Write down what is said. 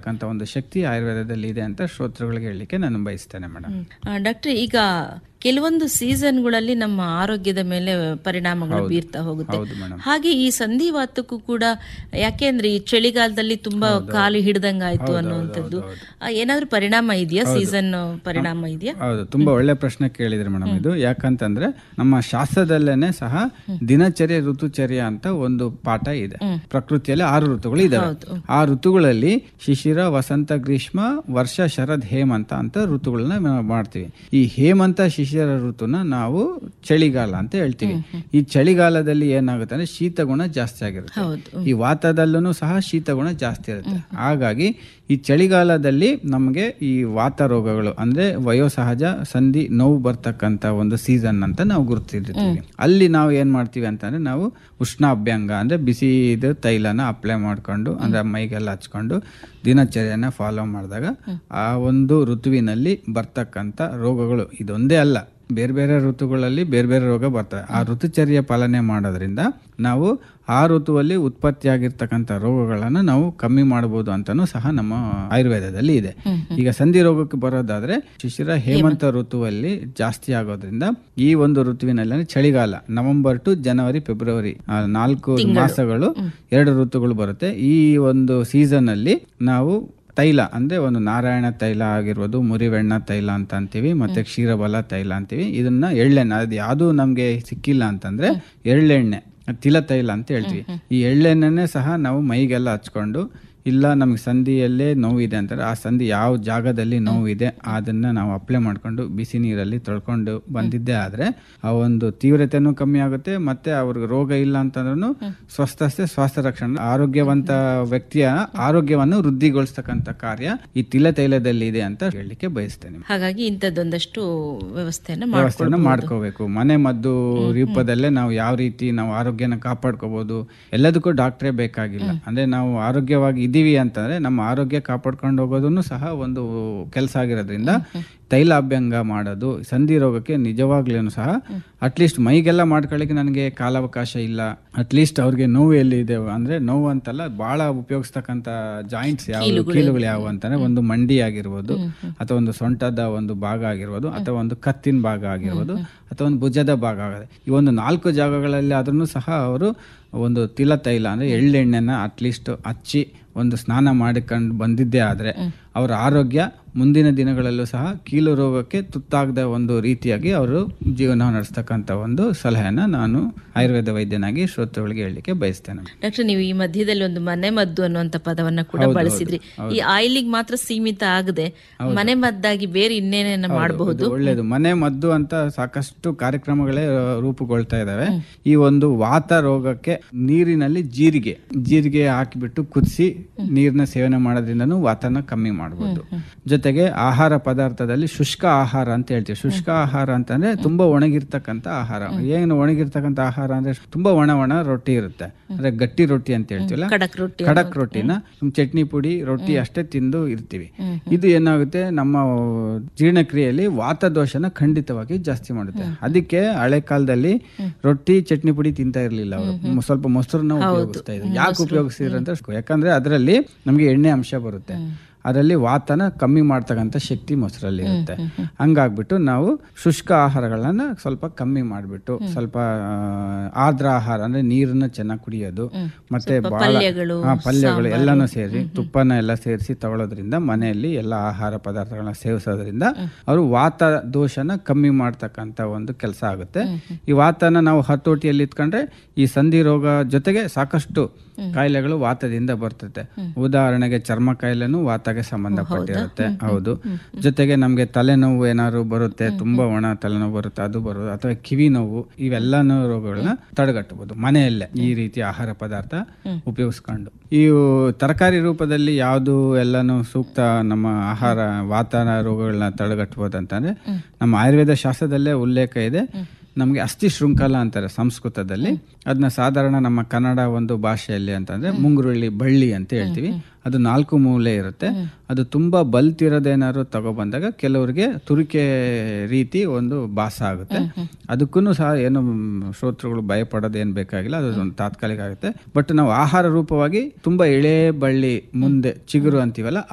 ಮಾಡ್ತಕ್ಕಂಥ ಒಂದು ಶಕ್ತಿ ಆಯುರ್ವೇದದಲ್ಲಿ ಇದೆ ಅಂತ ಶ್ರೋತೃಗಳಿಗೆ ಹೇಳಲಿಕ್ಕೆ ನಾನು ಬಯಸ್ತೇನೆ ಮೇಡಮ್ ಡಾಕ್ಟರ್ ಈಗ ಕೆಲವೊಂದು ಸೀಸನ್ಗಳಲ್ಲಿ ನಮ್ಮ ಆರೋಗ್ಯದ ಮೇಲೆ ಪರಿಣಾಮಗಳು ಬೀರ್ತಾ ಹೋಗುತ್ತೆ ಹೌದು ಮೇಡಮ್ ಹಾಗೆ ಈ ಸಂಧಿವಾತಕ್ಕೂ ಕೂಡ ಯಾಕೆಂದ್ರೆ ಈ ಚಳಿಗಾಲದಲ್ಲಿ ತುಂಬಾ ಕಾಲು ಹಿಡ್ದಂಗ ಆಯ್ತು ಅನ್ನುವಂಥದ್ದು ಆ, ಏನಾದ್ರೂ ಪರಿಣಾಮ ಇದೆಯಾ ಸೀಸನ್ ಪರಿಣಾಮ ಇದೆಯಾ ಹೌದು ತುಂಬಾ ಒಳ್ಳೆ ಪ್ರಶ್ನೆ ಕೇಳಿದ್ರಿ ಮೇಡಮ್ ಇದು ಯಾಕಂತಂದ್ರೆ ನಮ್ಮ ಶಾಸ್ತ್ರದಲ್ಲೇನೆ ಸಹ ದಿನಚರ್ಯ ಋತುಚರ್ಯ ಅಂತ ಒಂದು ಪಾಠ ಇದೆ ಪ್ರಕೃತಿಯಲ್ಲಿ ಆರು ಋತುಗಳು ಇದಾವೆ ಆ ಋತುಗಳಲ್ಲಿ ಶಿಶಿರ ವಸಂತ ಗ್ರೀಷ್ಮ ವರ್ಷ ಶರದ್ ಹೇಮಂತ ಅಂತ ಋತುಗಳನ್ನ ನಾವು ಮಾಡ್ತೀವಿ ಈ ಹೇಮಂತ ಶಿಶಿರ ಋತುನ ನಾವು ಚಳಿಗಾಲ ಅಂತ ಹೇಳ್ತೀವಿ ಈ ಚಳಿಗಾಲದಲ್ಲಿ ಏನಾಗುತ್ತೆ ಅಂದ್ರೆ ಶೀತಗುಣ ಜಾಸ್ತಿ ಆಗಿರುತ್ತೆ ಹೌದು ಈ ವಾತದಲ್ಲೂ ಸಹ ಶೀತಗುಣ ಜಾಸ್ತಿ ಇರುತ್ತೆ ಹಾಗಾಗಿ ಈ ಚಳಿಗಾಲದಲ್ಲಿ ನಮಗೆ ಈ ವಾತ ರೋಗಗಳು ಅಂದ್ರೆ ವಯೋಸಹಜ ಸಂಧಿ ನೋವು ಬರ್ತಕ್ಕಂತ ಒಂದು ಸೀಸನ್ ಅಂತ ನಾವು ಗುರುತಿರ್ತೀವಿ ಅಲ್ಲಿ ನಾವು ಏನ್ ಮಾಡ್ತೀವಿ ಅಂತಂದ್ರೆ ನಾವು ಉಷ್ಣಾಭ್ಯಂಗ ಅಂದ್ರೆ ಬಿಸಿದ ತೈಲನ ಅಪ್ಲೈ ಮಾಡ್ಕೊಂಡು ಅಂದ್ರೆ ಮೈಗೆಲ್ಲ ಹಚ್ಕೊಂಡು ದಿನಚರ್ಯನ ಫಾಲೋ ಮಾಡಿದಾಗ ಆ ಒಂದು ಋತುವಿನಲ್ಲಿ ಬರ್ತಕ್ಕಂಥ ರೋಗಗಳು ಇದೊಂದೇ ಅಲ್ಲ ಬೇರೆ ಬೇರೆ ಋತುಗಳಲ್ಲಿ ಬೇರೆ ಬೇರೆ ರೋಗ ಬರ್ತವೆ ಆ ಋತುಚರ್ಯ ಪಾಲನೆ ಮಾಡೋದ್ರಿಂದ ನಾವು ಆ ಋತುವಲ್ಲಿ ಉತ್ಪತ್ತಿಯಾಗಿರ್ತಕ್ಕಂಥ ರೋಗಗಳನ್ನು ನಾವು ಕಮ್ಮಿ ಮಾಡಬಹುದು ಅಂತಾನೂ ಸಹ ನಮ್ಮ ಆಯುರ್ವೇದದಲ್ಲಿ ಇದೆ ಈಗ ಸಂಧಿ ರೋಗಕ್ಕೆ ಬರೋದಾದ್ರೆ ಶಿಶಿರ ಹೇಮಂತ ಋತುವಲ್ಲಿ ಜಾಸ್ತಿ ಆಗೋದ್ರಿಂದ ಈ ಒಂದು ಋತುವಿನಲ್ಲಿ ಅಂದ್ರೆ ಚಳಿಗಾಲ ನವೆಂಬರ್ ಟು ಜನವರಿ ಫೆಬ್ರವರಿ ಆ ನಾಲ್ಕು ಮಾಸಗಳು ಎರಡು ಋತುಗಳು ಬರುತ್ತೆ ಈ ಒಂದು ಸೀಸನ್ ಅಲ್ಲಿ ನಾವು ತೈಲ ಅಂದ್ರೆ ಒಂದು ನಾರಾಯಣ ತೈಲ ಆಗಿರ್ಬೋದು ಮುರಿವೆಣ್ಣ ತೈಲ ಅಂತ ಅಂತೀವಿ ಮತ್ತೆ ಕ್ಷೀರಬಲ ತೈಲ ಅಂತೀವಿ ಇದನ್ನ ಎಳ್ಳೆಣ್ಣೆ ಅದು ಯಾವುದು ನಮ್ಗೆ ಸಿಕ್ಕಿಲ್ಲ ಅಂತಂದ್ರೆ ಎಳ್ಳೆಣ್ಣೆ ತಿಲ ತೈಲ ಅಂತ ಹೇಳ್ತೀವಿ ಈ ಎಳ್ಳೆಣ್ಣೆನೆ ಸಹ ನಾವು ಮೈಗೆಲ್ಲ ಹಚ್ಕೊಂಡು ಇಲ್ಲ ನಮ್ಗೆ ಸಂಧಿಯಲ್ಲೇ ನೋವಿದೆ ಅಂತಾರೆ ಆ ಸಂಧಿ ಯಾವ ಜಾಗದಲ್ಲಿ ನೋವಿದೆ ಅದನ್ನ ನಾವು ಅಪ್ಲೈ ಮಾಡ್ಕೊಂಡು ಬಿಸಿ ನೀರಲ್ಲಿ ತೊಳ್ಕೊಂಡು ಬಂದಿದ್ದೇ ಆದ್ರೆ ಆ ಒಂದು ತೀವ್ರತೆನೂ ಕಮ್ಮಿ ಆಗುತ್ತೆ ಮತ್ತೆ ಅವ್ರಿಗೆ ರೋಗ ಇಲ್ಲ ಅಂತಂದ್ರೂ ಸ್ವಸ್ಥತೆ ಸ್ವಾಸ್ಥ್ಯ ರಕ್ಷಣೆ ಆರೋಗ್ಯವಂತ ವ್ಯಕ್ತಿಯ ಆರೋಗ್ಯವನ್ನು ವೃದ್ಧಿಗೊಳಿಸ್ತಕ್ಕಂಥ ಕಾರ್ಯ ಈ ತಿಲ ತೈಲದಲ್ಲಿ ಇದೆ ಅಂತ ಹೇಳಲಿಕ್ಕೆ ಬಯಸ್ತೇನೆ ಹಾಗಾಗಿ ಇಂಥದ್ದೊಂದಷ್ಟು ವ್ಯವಸ್ಥೆಯನ್ನ ವ್ಯವಸ್ಥೆನ ಮಾಡ್ಕೋಬೇಕು ಮನೆ ಮದ್ದು ರೂಪದಲ್ಲೇ ನಾವು ಯಾವ ರೀತಿ ನಾವು ಆರೋಗ್ಯನ ಕಾಪಾಡ್ಕೋಬಹುದು ಎಲ್ಲದಕ್ಕೂ ಡಾಕ್ಟ್ರೇ ಬೇಕಾಗಿಲ್ಲ ಅಂದ್ರೆ ನಾವು ಆರೋಗ್ಯವಾಗಿ ಇದೀವಿ ಅಂತಂದ್ರೆ ನಮ್ಮ ಆರೋಗ್ಯ ಕಾಪಾಡ್ಕೊಂಡು ಹೋಗೋದನ್ನು ಸಹ ಒಂದು ಕೆಲಸ ಆಗಿರೋದ್ರಿಂದ ತೈಲ ಅಭ್ಯಂಗ ಮಾಡೋದು ಸಂಧಿ ರೋಗಕ್ಕೆ ನಿಜವಾಗ್ಲೂ ಸಹ ಅಟ್ಲೀಸ್ಟ್ ಮೈಗೆಲ್ಲ ಮಾಡ್ಕೊಳ್ಳಿಕ್ಕೆ ನನಗೆ ಕಾಲಾವಕಾಶ ಇಲ್ಲ ಅಟ್ಲೀಸ್ಟ್ ಅವ್ರಿಗೆ ನೋವು ಎಲ್ಲಿ ಇದೆ ಅಂದ್ರೆ ನೋವು ಅಂತಲ್ಲ ಬಹಳ ಉಪಯೋಗಿಸ್ತಕ್ಕಂಥ ಜಾಯಿಂಟ್ಸ್ ಯಾವ ಕೀಲುಗಳು ಯಾವ ಅಂತಾನೆ ಒಂದು ಮಂಡಿ ಆಗಿರ್ಬೋದು ಅಥವಾ ಒಂದು ಸೊಂಟದ ಒಂದು ಭಾಗ ಆಗಿರ್ಬೋದು ಅಥವಾ ಒಂದು ಕತ್ತಿನ ಭಾಗ ಆಗಿರ್ಬೋದು ಅಥವಾ ಒಂದು ಭುಜದ ಭಾಗ ಆಗಿದೆ ಈ ಒಂದು ನಾಲ್ಕು ಜಾಗಗಳಲ್ಲಿ ಆದ್ರೂ ಸಹ ಅವರು ಒಂದು ತಿಲ ತೈಲ ಅಂದ್ರೆ ಎಳ್ಳೆಣ್ಣೆನ ಅಟ್ಲೀಸ್ಟ್ ಹಚ್ಚಿ ಒಂದು ಸ್ನಾನ ಮಾಡಿಕೊಂಡು ಬಂದಿದ್ದೇ ಆದ್ರೆ ಅವರ ಆರೋಗ್ಯ ಮುಂದಿನ ದಿನಗಳಲ್ಲೂ ಸಹ ಕೀಲು ರೋಗಕ್ಕೆ ತುತ್ತಾಗದ ಒಂದು ರೀತಿಯಾಗಿ ಅವರು ಜೀವನ ನಡೆಸ್ತಕ್ಕಂಥ ಒಂದು ಸಲಹೆನ ನಾನು ಆಯುರ್ವೇದ ವೈದ್ಯನಾಗಿ ಶ್ರೋತೃಗಳಿಗೆ ಹೇಳಲಿಕ್ಕೆ ಬಯಸ್ತೇನೆ ಡಾಕ್ಟರ್ ನೀವು ಈ ಮಧ್ಯದಲ್ಲಿ ಒಂದು ಮನೆ ಮದ್ದು ಅನ್ನುವಂತ ಪದವನ್ನ ಕೂಡ ಬಳಸಿದ್ರಿ ಈ ಆಯಿಲಿಗೆ ಮಾತ್ರ ಸೀಮಿತ ಆಗದೆ ಮನೆ ಮದ್ದಾಗಿ ಬೇರೆ ಇನ್ನೇನೇನ ಮಾಡಬಹುದು ಇದು ಒಳ್ಳೇದು ಮನೆ ಮದ್ದು ಅಂತ ಸಾಕಷ್ಟು ಕಾರ್ಯಕ್ರಮಗಳೇ ಆ, ರೂಪುಗೊಳ್ತಾ ಇದಾವೆ ಈ ಒಂದು ವಾತ ರೋಗಕ್ಕೆ ನೀರಿನಲ್ಲಿ ಜೀರಿಗೆ ಜೀರಿಗೆ ಹಾಕಿಬಿಟ್ಟು ಕುದಿಸಿ ನೀರಿನ ಸೇವನೆ ಮಾಡೋದ್ರಿಂದನೂ ವಾತನ ಕಮ್ಮಿ ಮಾಡಬಹುದು ಜೊತೆಗೆ ಆಹಾರ ಪದಾರ್ಥದಲ್ಲಿ ಶುಷ್ಕ ಆಹಾರ ಅಂತ ಹೇಳ್ತೀವಿ ಶುಷ್ಕ ಆಹಾರ ಅಂತಂದ್ರೆ ತುಂಬಾ ಒಣಗಿರ್ತಕ್ಕಂಥ ಆಹಾರ ಏನು ಒಣಗಿರ್ತಕ್ಕಂಥ ಆಹಾರ ಅಂದ್ರೆ ತುಂಬಾ ಒಣ ಒಣ ರೊಟ್ಟಿ ಇರುತ್ತೆ ಅಂದ್ರೆ ಗಟ್ಟಿ ರೊಟ್ಟಿ ಅಂತ ಹೇಳ್ತೀವಲ್ಲ ಕಡಕ್ ರೊಟ್ಟಿ ಖಡಕ್ ರೊಟ್ಟಿನ ಚಟ್ನಿ ಪುಡಿ ರೊಟ್ಟಿ ಅಷ್ಟೇ ತಿಂದು ಇರ್ತೀವಿ ಇದು ಏನಾಗುತ್ತೆ ನಮ್ಮ ಜೀರ್ಣಕ್ರಿಯೆಯಲ್ಲಿ ವಾತದೋಷನ ಖಂಡಿತವಾಗಿ ಜಾಸ್ತಿ ಮಾಡುತ್ತೆ ಅದಕ್ಕೆ ಹಳೆ ಕಾಲದಲ್ಲಿ ರೊಟ್ಟಿ ಚಟ್ನಿ ಪುಡಿ ತಿಂತಾ ಇರ್ಲಿಲ್ಲ ಅವರು ಸ್ವಲ್ಪ ಮೊಸರನ್ನ ಉಪಯೋಗಿಸ್ತಾ ಇದ್ರು ಯಾಕೆ ಉಪಯೋಗಿಸ್ತಿದ್ರು ಅಂತ ಯಾಕಂದ್ರೆ ಅದರಲ್ಲಿ ನಮಗೆ ಎಣ್ಣೆ ಅಂಶ ಬರುತ್ತೆ ಅದರಲ್ಲಿ ವಾತನ ಕಮ್ಮಿ ಮಾಡ್ತಕ್ಕಂಥ ಶಕ್ತಿ ಮೊಸರಲ್ಲಿ ಇರುತ್ತೆ ಹಂಗಾಗ್ಬಿಟ್ಟು ನಾವು ಶುಷ್ಕ ಆಹಾರಗಳನ್ನ ಸ್ವಲ್ಪ ಕಮ್ಮಿ ಮಾಡಿಬಿಟ್ಟು ಸ್ವಲ್ಪ ಆ, ಆರ್ದ್ರ ಆಹಾರ ಅಂದ್ರೆ ನೀರನ್ನ ಚೆನ್ನಾಗಿ ಕುಡಿಯೋದು ಮತ್ತೆ ಬಹಳ ಪಲ್ಯಗಳು, ಹಾ, ಪಲ್ಯಗಳು ಎಲ್ಲಾನು ಸೇರಿ ತುಪ್ಪನ ಎಲ್ಲ ಸೇರಿಸಿ ತಗೊಳ್ಳೋದ್ರಿಂದ ಮನೆಯಲ್ಲಿ ಎಲ್ಲ ಆಹಾರ ಪದಾರ್ಥಗಳನ್ನ ಸೇವಿಸೋದ್ರಿಂದ ಅವರು ವಾತ ದೋಷನ ಕಮ್ಮಿ ಮಾಡ್ತಕ್ಕಂಥ ಒಂದು ಕೆಲಸ ಆಗುತ್ತೆ ಈ ವಾತನ ನಾವು ಹತೋಟಿಯಲ್ಲಿ ಇಟ್ಕೊಂಡ್ರೆ ಈ ಸಂಧಿ ರೋಗ ಜೊತೆಗೆ ಸಾಕಷ್ಟು ಕಾಯಿಲೆಗಳು ವಾತದಿಂದ ಬರ್ತದೆ ಉದಾಹರಣೆಗೆ ಚರ್ಮ ಕಾಯಿಲೆನೂ ವಾತಗೆ ಸಂಬಂಧಪಟ್ಟಿರುತ್ತೆ ಹೌದು ಜೊತೆಗೆ ನಮ್ಗೆ ತಲೆನೋವು ಏನಾದ್ರು ಬರುತ್ತೆ ತುಂಬಾ ಒಣ ತಲೆನೋವು ಬರುತ್ತೆ ಅದು ಬರೋದು ಅಥವಾ ಕಿವಿ ನೋವು ಇವೆಲ್ಲನೂ ರೋಗಗಳನ್ನ ತಡೆಗಟ್ಟಬಹುದು ಮನೆಯಲ್ಲೇ ಈ ರೀತಿ ಆಹಾರ ಪದಾರ್ಥ ಉಪಯೋಗಿಸ್ಕೊಂಡು ಈ ತರಕಾರಿ ರೂಪದಲ್ಲಿ ಯಾವುದು ಎಲ್ಲಾನು ಸೂಕ್ತ ನಮ್ಮ ಆಹಾರ ವಾತಾವರಣ ರೋಗಗಳನ್ನ ತಡೆಗಟ್ಟಬಹುದು ಅಂತಂದ್ರೆ ನಮ್ಮ ಆಯುರ್ವೇದ ಶಾಸ್ತ್ರದಲ್ಲೇ ಉಲ್ಲೇಖ ಇದೆ ನಮಗೆ ಅಸ್ಥಿ ಶೃಂಖಲ ಅಂತಾರೆ ಸಂಸ್ಕೃತದಲ್ಲಿ ಅದನ್ನ ಸಾಧಾರಣ ನಮ್ಮ ಕನ್ನಡ ಒಂದು ಭಾಷೆಯಲ್ಲಿ ಅಂತಂದ್ರೆ ಮುಂಗುರುಳ್ಳಿ ಬಳ್ಳಿ ಅಂತ ಹೇಳ್ತೀವಿ ಅದು ನಾಲ್ಕು ಮೂಲೆ ಇರುತ್ತೆ ಅದು ತುಂಬಾ ಬಲ್ತಿರೋದೇನಾದ್ರು ತಗೊಬಂದಾಗ ಕೆಲವರಿಗೆ ತುರಿಕೆ ರೀತಿ ಒಂದು ಭಾಸ ಆಗುತ್ತೆ ಅದಕ್ಕೂ ಸಹ ಏನು ಶ್ರೋತೃಗಳು ಭಯಪಡೋದೇನು ಬೇಕಾಗಿಲ್ಲ ಅದು ಒಂದು ತಾತ್ಕಾಲಿಕ ಆಗುತ್ತೆ ಬಟ್ ನಾವು ಆಹಾರ ರೂಪವಾಗಿ ತುಂಬಾ ಎಳೆ ಬಳ್ಳಿ ಮುಂದೆ ಚಿಗುರು ಅಂತೀವಲ್ಲ